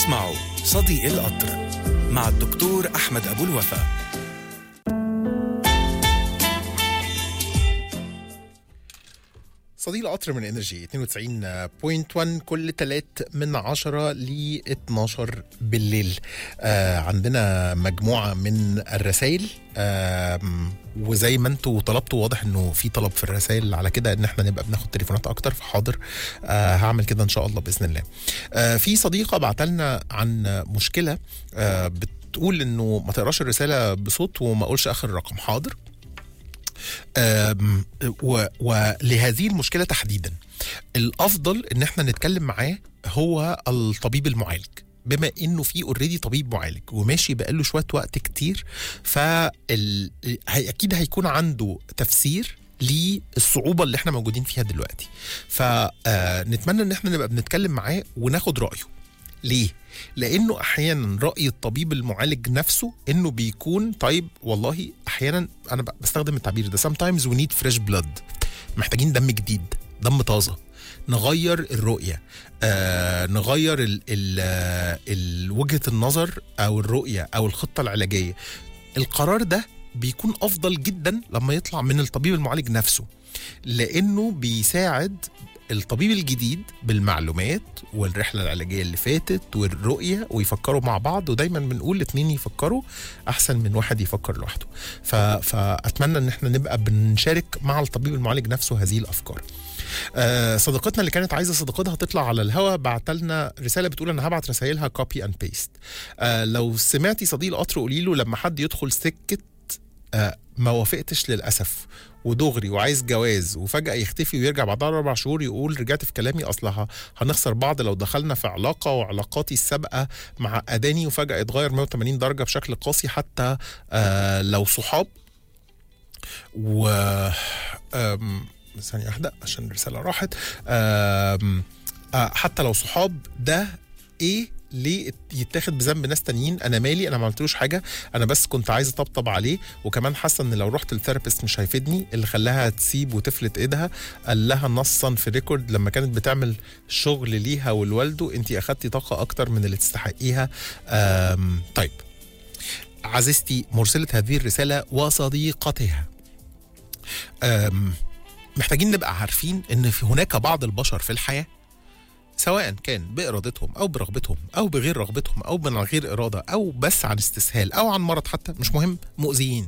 تسمعوا صديق القطر مع الدكتور أحمد أبو الوفا صديق القطر من انرجي 92.1 كل تلات من 10 ل 12 بالليل آه عندنا مجموعه من الرسائل آه وزي ما انتوا طلبتوا واضح انه في طلب في الرسائل على كده ان احنا نبقى بناخد تليفونات اكتر فحاضر آه هعمل كده ان شاء الله باذن الله آه في صديقه بعت لنا عن مشكله آه بتقول انه ما تقراش الرساله بصوت وما اقولش اخر رقم حاضر آم، و- ولهذه المشكله تحديدا الافضل ان احنا نتكلم معاه هو الطبيب المعالج بما انه في اوريدي طبيب معالج وماشي بقاله شويه وقت كتير فال هي- اكيد هيكون عنده تفسير للصعوبه اللي احنا موجودين فيها دلوقتي فنتمنى ان احنا نبقى بنتكلم معاه وناخد رايه ليه؟ لانه احيانا راي الطبيب المعالج نفسه انه بيكون طيب والله احيانا انا ب- بستخدم التعبير ده sometimes we need fresh blood محتاجين دم جديد دم طازه نغير الرؤيه آه نغير ال ال آه، ال وجهه النظر او الرؤيه او الخطه العلاجيه القرار ده بيكون افضل جدا لما يطلع من الطبيب المعالج نفسه لانه بيساعد الطبيب الجديد بالمعلومات والرحله العلاجيه اللي فاتت والرؤيه ويفكروا مع بعض ودايما بنقول اتنين يفكروا احسن من واحد يفكر لوحده ف... فاتمنى ان احنا نبقى بنشارك مع الطبيب المعالج نفسه هذه الافكار آه صديقتنا اللي كانت عايزه صديقتها تطلع على الهوا بعت لنا رساله بتقول انا هبعت رسائلها كوبي اند بيست آه لو سمعتي صديق القطر قولي له لما حد يدخل سكه آه ما وافقتش للاسف ودغري وعايز جواز وفجاه يختفي ويرجع بعدها اربع شهور يقول رجعت في كلامي اصلها هنخسر بعض لو دخلنا في علاقه وعلاقاتي السابقه مع اداني وفجاه يتغير 180 درجه بشكل قاسي حتى آه لو صحاب و آم، ثانية واحدة عشان الرسالة راحت آم، آه، حتى لو صحاب ده ايه ليه يتاخد بذنب ناس تانيين انا مالي انا ما عملتلوش حاجه انا بس كنت عايز اطبطب عليه وكمان حاسه ان لو رحت للثيرابيست مش هيفيدني اللي خلاها تسيب وتفلت ايدها قال لها نصا في ريكورد لما كانت بتعمل شغل ليها ولوالده انت اخدتي طاقه اكتر من اللي تستحقيها آم، طيب عزيزتي مرسله هذه الرساله وصديقتها أم، محتاجين نبقى عارفين ان في هناك بعض البشر في الحياه سواء كان بارادتهم او برغبتهم او بغير رغبتهم او من غير اراده او بس عن استسهال او عن مرض حتى مش مهم مؤذيين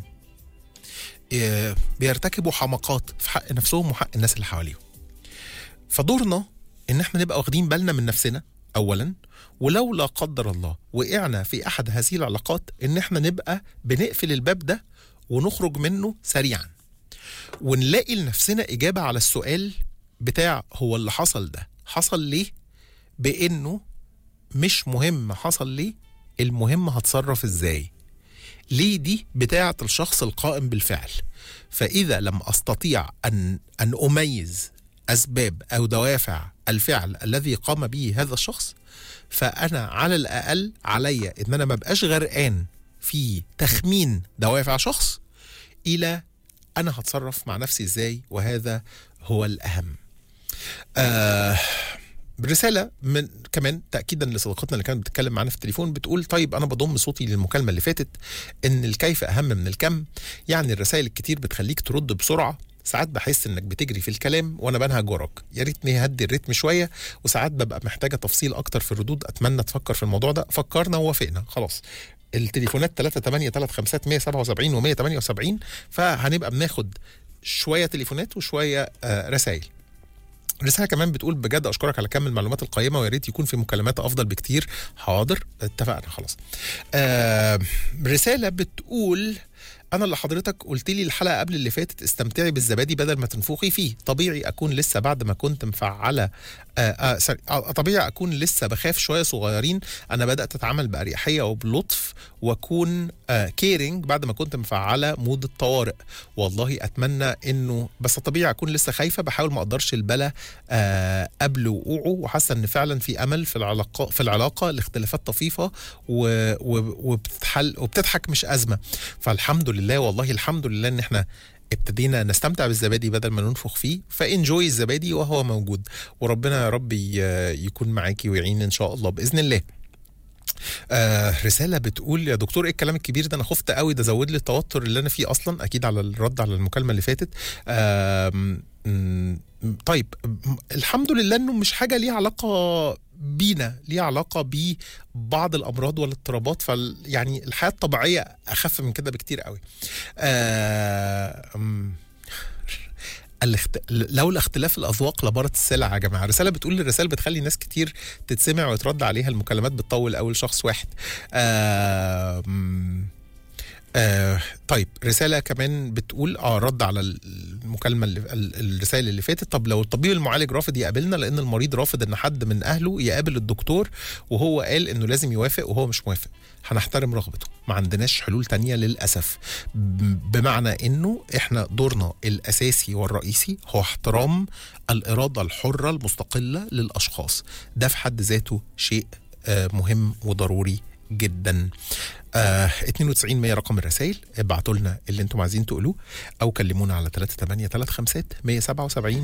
إيه، بيرتكبوا حماقات في حق نفسهم وحق الناس اللي حواليهم فدورنا ان احنا نبقى واخدين بالنا من نفسنا اولا ولو لا قدر الله وقعنا في احد هذه العلاقات ان احنا نبقى بنقفل الباب ده ونخرج منه سريعا ونلاقي لنفسنا إجابة على السؤال بتاع هو اللي حصل ده حصل ليه بإنه مش مهم حصل ليه المهم هتصرف إزاي ليه دي بتاعة الشخص القائم بالفعل فإذا لم أستطيع أن, أن أميز أسباب أو دوافع الفعل الذي قام به هذا الشخص فأنا على الأقل عليا إن أنا ما بقاش غرقان في تخمين دوافع شخص إلى انا هتصرف مع نفسي ازاي وهذا هو الاهم آه رسالة من كمان تأكيدا لصديقتنا اللي كانت بتتكلم معانا في التليفون بتقول طيب أنا بضم صوتي للمكالمة اللي فاتت إن الكيف أهم من الكم يعني الرسائل الكتير بتخليك ترد بسرعة ساعات بحس انك بتجري في الكلام وانا بنهج وراك يا ريتني هدي الريتم شويه وساعات ببقى محتاجه تفصيل اكتر في الردود اتمنى تفكر في الموضوع ده فكرنا ووافقنا خلاص التليفونات 3 8 3 5 177 و 178 فهنبقى بناخد شويه تليفونات وشويه آه رسائل رسالة كمان بتقول بجد أشكرك على كم المعلومات القيمة ويا ريت يكون في مكالمات أفضل بكتير حاضر اتفقنا خلاص آه رسالة بتقول انا اللي حضرتك قلت لي الحلقه قبل اللي فاتت استمتعي بالزبادي بدل ما تنفخي فيه طبيعي اكون لسه بعد ما كنت مفعله آه آه سوري، آه طبيعي اكون لسه بخاف شويه صغيرين انا بدات اتعامل باريحيه وبلطف واكون آه كيرنج بعد ما كنت مفعله مود الطوارئ والله اتمنى انه بس طبيعي اكون لسه خايفه بحاول ما اقدرش البلا آه قبل وقوعه وحاسه ان فعلا في امل في العلاقه في العلاقه لاختلافات طفيفه و و وبتتحل وبتضحك مش ازمه فالحمد لله والله الحمد لله ان احنا ابتدينا نستمتع بالزبادي بدل ما ننفخ فيه فانجوي الزبادي وهو موجود وربنا يا رب ي- يكون معاكي ويعين ان شاء الله باذن الله آه رساله بتقول يا دكتور ايه الكلام الكبير ده انا خفت قوي ده زود لي التوتر اللي انا فيه اصلا اكيد على الرد على المكالمه اللي فاتت آم، م- طيب م- الحمد لله انه مش حاجه ليها علاقه بينا ليها علاقه ببعض الامراض والاضطرابات فال يعني الحياه الطبيعيه اخف من كده بكتير قوي آه أم، الاخت... لولا اختلاف الاذواق لبارت السلع يا جماعه رساله بتقول الرسائل بتخلي ناس كتير تتسمع ويترد عليها المكالمات بتطول اول شخص واحد آه... م- آه طيب رسالة كمان بتقول اه رد على المكالمة اللي ال- الرسائل اللي فاتت طب لو الطبيب المعالج رافض يقابلنا لأن المريض رافض إن حد من أهله يقابل الدكتور وهو قال إنه لازم يوافق وهو مش موافق هنحترم رغبته ما عندناش حلول تانية للأسف ب- بمعنى إنه إحنا دورنا الأساسي والرئيسي هو احترام الإرادة الحرة المستقلة للأشخاص ده في حد ذاته شيء آه مهم وضروري جدا آه 92 100 رقم الرسائل ابعتوا لنا اللي انتم عايزين تقولوه او كلمونا على 383 177